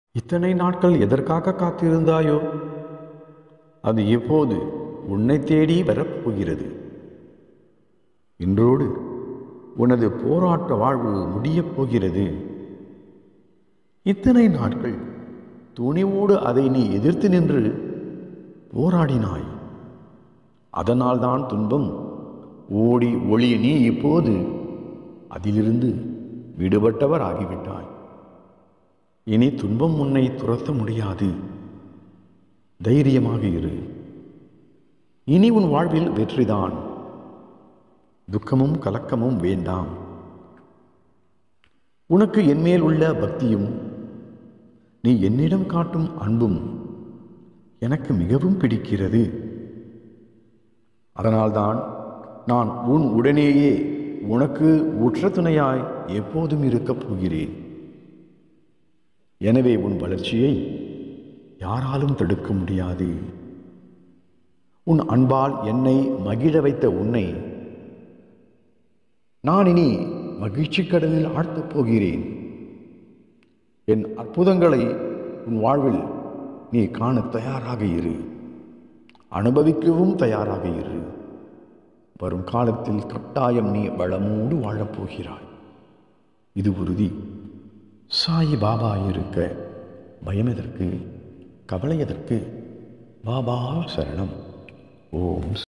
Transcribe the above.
இத்தனை நாட்கள் எதற்காக காத்திருந்தாயோ அது எப்போது உன்னை தேடி வரப்போகிறது இன்றோடு உனது போராட்ட வாழ்வு முடியப் போகிறது இத்தனை நாட்கள் துணிவோடு அதை நீ எதிர்த்து நின்று போராடினாய் அதனால்தான் துன்பம் ஓடி ஒளி நீ இப்போது அதிலிருந்து விடுபட்டவர் ஆகிவிட்டாய் இனி துன்பம் உன்னை துரத்த முடியாது தைரியமாக இரு இனி உன் வாழ்வில் வெற்றிதான் துக்கமும் கலக்கமும் வேண்டாம் உனக்கு என்மேல் உள்ள பக்தியும் நீ என்னிடம் காட்டும் அன்பும் எனக்கு மிகவும் பிடிக்கிறது அதனால்தான் நான் உன் உடனேயே உனக்கு உற்ற துணையாய் எப்போதும் இருக்கப் போகிறேன் எனவே உன் வளர்ச்சியை யாராலும் தடுக்க முடியாது உன் அன்பால் என்னை மகிழ வைத்த உன்னை நான் இனி மகிழ்ச்சி கடலில் ஆழ்த்தப் போகிறேன் என் அற்புதங்களை உன் வாழ்வில் நீ காண தயாராக இரு அனுபவிக்கவும் தயாராக இரு வரும் காலத்தில் கட்டாயம் நீ வளமோடு வாழப்போகிறாய் இது உறுதி சாய் பாபா இருக்க பயம் எதற்கு கவலை எதற்கு பாபா சரணம் ஓம்